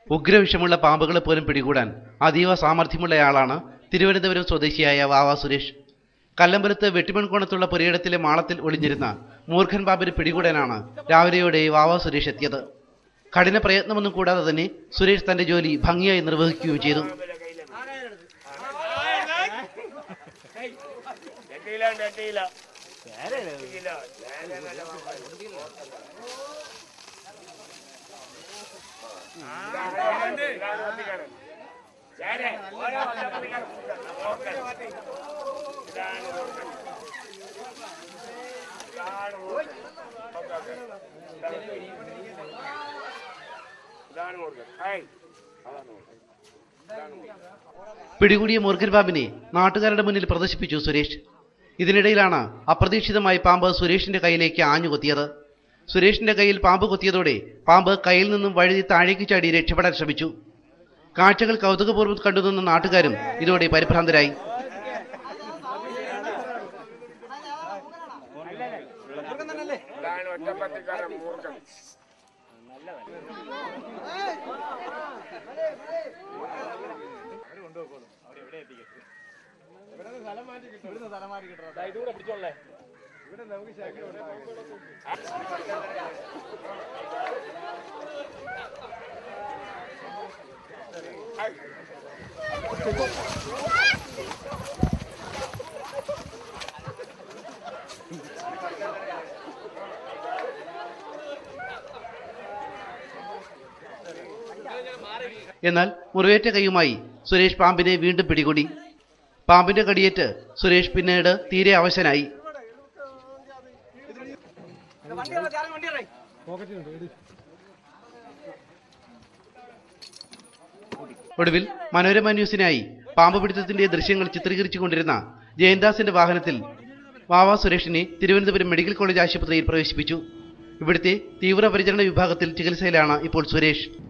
ഉഗ്രവിഷമുള്ള പാമ്പുകളെ പോലും പിടികൂടാൻ അതീവ സാമർഥ്യമുള്ളയാളാണ് തിരുവനന്തപുരം സ്വദേശിയായ വാവ സുരേഷ് കല്ലമ്പലത്ത് വെട്ടിമൺകോണത്തുള്ള പുരയിടത്തിലെ മാളത്തിൽ ഒളിഞ്ഞിരുന്ന മൂർഖൻ പാമ്പിനെ പിടികൂടാനാണ് രാവിലെയോടെ വാവ സുരേഷ് എത്തിയത് കഠിന പ്രയത്നമൊന്നും കൂടാതെ തന്നെ സുരേഷ് തന്റെ ജോലി ഭംഗിയായി നിർവഹിക്കുകയും ചെയ്തു എട്ടിയില്ല എട്ടിയില്ല എട്ടിയില്ല ഇതാണ് മുറുകൻ ഹായ് അതാണ് മുറുകൻ പിടികൂടിയ മൂർഖൻ പാമ്പിനെ നാട്ടുകാരുടെ മുന്നിൽ പ്രദർശിപ്പിച്ചു സുരേഷ് ഇതിനിടയിലാണ് അപ്രതീക്ഷിതമായി പാമ്പ് സുരേഷിന്റെ കയ്യിലേക്ക് ആഞ്ഞുകൊത്തിയത് സുരേഷിന്റെ കയ്യിൽ പാമ്പ് കൊത്തിയതോടെ പാമ്പ് കയ്യിൽ നിന്നും വഴുതി താഴേക്ക് ചാടി രക്ഷപ്പെടാൻ ശ്രമിച്ചു കാഴ്ചകൾ കൗതുകപൂർവ്വം കണ്ടുനിന്ന നാട്ടുകാരും ഇതോടെ പരിഭ്രാന്തരായി ഇതാണ് ഒറ്റപ്പത്തിക്കാരൻ മൂർഖൻ എന്നാൽ മുറിവേറ്റ കൈയുമായി സുരേഷ് പാമ്പിനെ വീണ്ടും പിടികൂടി പാമ്പിന്റെ കടിയേറ്റ് സുരേഷ് പിന്നീട് തീരെ അവശനായി ഒടുവിൽ മനോരമ ന്യൂസിനായി പാമ്പ് പിടുത്തത്തിന്റെ ദൃശ്യങ്ങൾ ചിത്രീകരിച്ചുകൊണ്ടിരുന്ന ജയന്താസിന്റെ വാഹനത്തിൽ വാവ സുരേഷിനെ തിരുവനന്തപുരം മെഡിക്കൽ കോളേജ് ആശുപത്രിയിൽ പ്രവേശിപ്പിച്ചു ഇവിടുത്തെ തീവ്രപരിചരണ വിഭാഗത്തിൽ ചികിത്സയിലാണ് ഇപ്പോൾ സുരേഷ്